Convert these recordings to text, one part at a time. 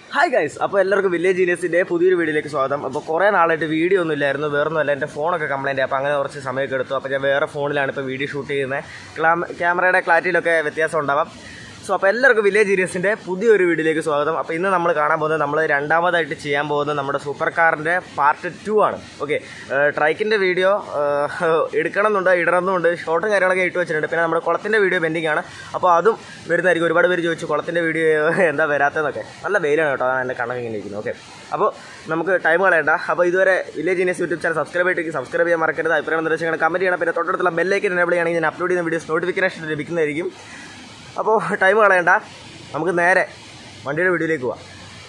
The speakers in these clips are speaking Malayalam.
ഹായ് ഗൈസ് അപ്പോൾ എല്ലാവർക്കും വില്ലേജ് ജീനിയസിൻ്റെ പുതിയൊരു വീഡിയോയിലേക്ക് സ്വാഗതം അപ്പോൾ കുറേ നാളായിട്ട് വീഡിയോ ഒന്നും ഇല്ലായിരുന്നു വേറൊന്നുമല്ല എൻ്റെ ഫോണൊക്കെ കംപ്ലൈൻറ്റ് അപ്പോൾ അങ്ങനെ കുറച്ച് സമയമൊക്കെ എടുത്തു അപ്പോൾ ഞാൻ വേറെ ഫോണിലാണ് ഇപ്പോൾ വീഡിയോ ഷൂട്ട് ചെയ്യുന്നത് ക്യാമറയുടെ ക്ലാരിറ്റിയിലൊക്കെ വ്യത്യാസം ഉണ്ടാവാം സോ അപ്പോൾ എല്ലാവർക്കും വില്ലേജ് ജീനിയസിൻ്റെ പുതിയൊരു വീഡിയോയിലേക്ക് സ്വാഗതം അപ്പോൾ ഇന്ന് നമ്മൾ കാണാൻ പോകുന്നത് നമ്മൾ രണ്ടാമതായിട്ട് ചെയ്യാൻ പോകുന്നത് നമ്മുടെ സൂപ്പർ കാറിൻ്റെ പാർട്ട് ടു ആണ് ഓക്കെ ട്രൈക്കിൻ്റെ വീഡിയോ എടുക്കണം എന്നുണ്ട് ഇടണമെന്നുണ്ട് ഷോർട്ടും കാര്യങ്ങളൊക്കെ ഇട്ട് വെച്ചിട്ടുണ്ട് പിന്നെ നമ്മുടെ കുളത്തിൻ്റെ വീഡിയോ പെൻഡിങ് ആണ് അപ്പോൾ അതും വരുന്നതായിരിക്കും ഒരുപാട് പേര് ചോദിച്ചു കുളത്തിൻ്റെ വീഡിയോ എന്താ വരാത്തതെന്നൊക്കെ നല്ല വെയിലാണ് കേട്ടോ അതാണ് എൻ്റെ കണക്ക് ഇങ്ങനെ ഇരിക്കുന്നത് ഓക്കെ അപ്പോൾ നമുക്ക് ടൈം കളയണ്ട അപ്പോൾ ഇതുവരെ village genius YouTube channel subscribe ചെയ്തിട്ട് സബ്സ്ക്രൈബ് ചെയ്യാൻ മറക്കരുത് അഭിപ്രായം നിർദ്ദേശങ്ങൾ കമൻറ്റ് ചെയ്യണം പിന്നെ തൊട്ടടുത്തുള്ള ബെല്ലേക്ക് എനേബിൾ ചെയ്യണമെങ്കിൽ ഞാൻ അപ്ലോഡ് ചെയ്യുന്ന വീഡിയോസ് നോട്ടിഫിക്കേഷൻ ലഭിക്കുന്നതായിരിക്കും അപ്പോൾ ടൈം കളയണ്ട നമുക്ക് നേരെ വണ്ടിയുടെ വീഡിയോയിലേക്ക് പോവാം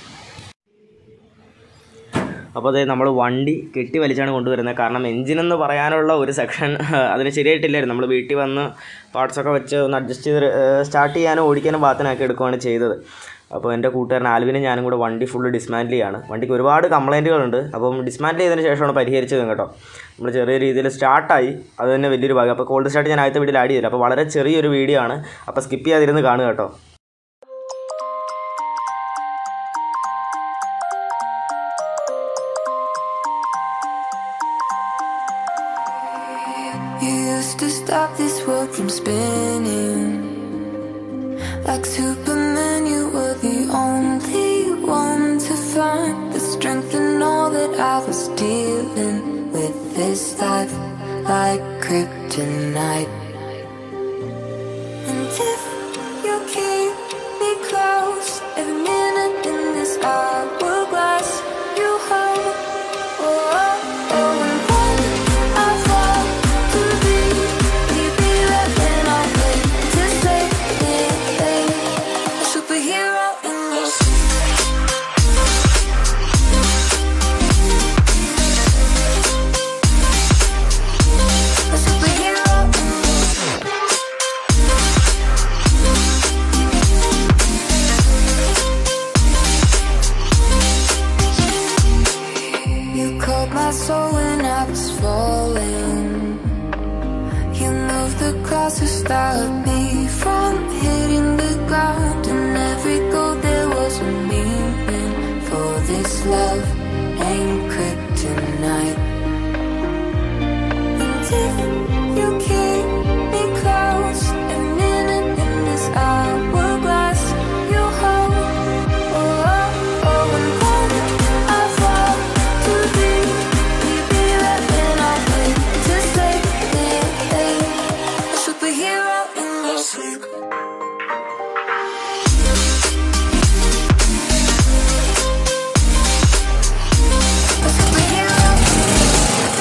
അപ്പോൾ അതായത് നമ്മൾ വണ്ടി കെട്ടി വലിച്ചാണ് കൊണ്ടുവരുന്നത് കാരണം എഞ്ചിനെന്ന് പറയാനുള്ള ഒരു സെക്ഷൻ അതിന് ശരിയായിട്ടില്ലായിരുന്നു നമ്മൾ വീട്ടിൽ വന്ന് പാർട്സൊക്കെ വെച്ച് ഒന്ന് അഡ്ജസ്റ്റ് ചെയ്ത് സ്റ്റാർട്ട് ചെയ്യാനും ഓടിക്കാനും ഭാഗത്തിനാക്കി എടുക്കുകയാണ് ചെയ്തത് അപ്പോൾ എൻ്റെ കൂട്ടുകാരൻ ആൽവിനും ഞാനും കൂടെ വണ്ടി ഫുള്ള് ഡിസ്മാൻഡിൽ ചെയ്യാണ് വണ്ടിക്ക് ഒരുപാട് കംപ്ലൈൻറ്റുകളുണ്ട് അപ്പം ഡിസ്മാൻഡിൽ ചെയ്തതിന് ശേഷമാണ് പരിഹരിച്ചത് കേട്ടോ നമ്മൾ ചെറിയ രീതിയിൽ സ്റ്റാർട്ടായി അത് തന്നെ വലിയൊരു ഭാഗം അപ്പോൾ കോൾഡ് സ്റ്റാർട്ട് ഞാൻ ആദ്യത്തെ വീഡിയോയിൽ ആഡ് ചെയ്തില്ല അപ്പോൾ വളരെ ചെറിയൊരു വീഡിയോ ആണ് അപ്പോൾ സ്കിപ്പ് ചെയ്യാതിരുന്ന് കാണുക കേട്ടോ You used to stop this world from spinning. Like Superman, you were the only one to find the strength in all that I was dealing with this life, like kryptonite. And if you keep me close, every minute in this hourglass, you hold. Oh, oh, oh, and when I fall to be, you be right when I wait to say it. A superhero in your A superhero in your You called my soul when I was falling. You moved the clouds to stop me from hitting the ground. And every goal there was a meaning. For this love ain't kryptonite. And if you keep me close, every minute in this hourglass, you hold. Oh, oh, oh, and when I fall to be, you be right when I wait to say it. A superhero in your sleep. A superhero.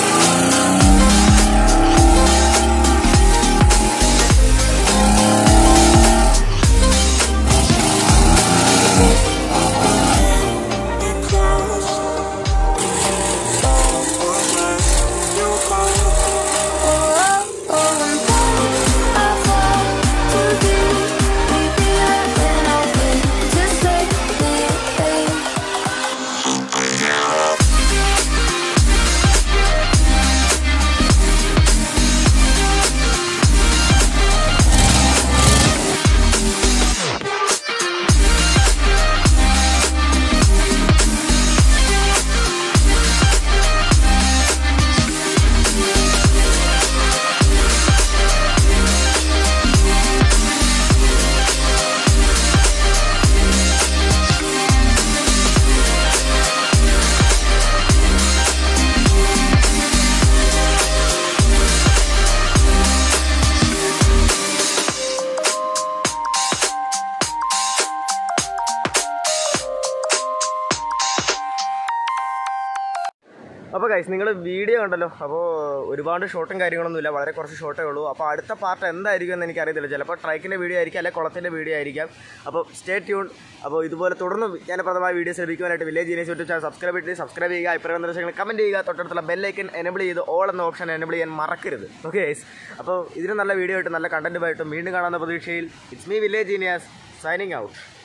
അപ്പോൾ ഗൈസ് നിങ്ങൾ വീഡിയോ കണ്ടല്ലോ അപ്പോൾ ഒരുപാട് ഷോട്ടും കാര്യങ്ങളൊന്നുമില്ല വളരെ കുറച്ച് ഷോട്ടേ ഉള്ളൂ അപ്പോൾ അടുത്ത പാർട്ട് എന്തായിരിക്കും എന്ന് എനിക്കറിയത്തില്ല ചിലപ്പോൾ ട്രൈക്കിൻ്റെ വീഡിയോ ആയിരിക്കും അല്ലെങ്കിൽ കുളത്തിൻ്റെ വീഡിയോ ആയിരിക്കാം അപ്പോൾ സ്റ്റേ ട്യൂൺ അപ്പോൾ ഇതുപോലെ തുടർന്ന് ജനപ്രദമായ വീഡിയോസ് ലഭിക്കുവാനായിട്ട് village genius YouTube channel subscribe ചെയ്ത് സബ്സ്ക്രൈബ് ചെയ്യുക അഭിപ്രായ നിർദ്ദേശങ്ങൾ കമൻറ്റ് ചെയ്യുക തൊട്ടടുത്തുള്ള ബെല്ലൈക്കൻ എനബിൾ ചെയ്ത് ഓൾ എന്ന ഓപ്ഷൻ എനബിൾ ചെയ്യാൻ മറക്കരുത് ഓക്കെ ഗൈസ് അപ്പോൾ ഇതിന് നല്ല വീഡിയോ ആയിട്ട് നല്ല കണ്ടൻറ്റുമായിട്ടും വീണ്ടും കാണാവുന്ന പ്രതീക്ഷയിൽ it's me village genius signing out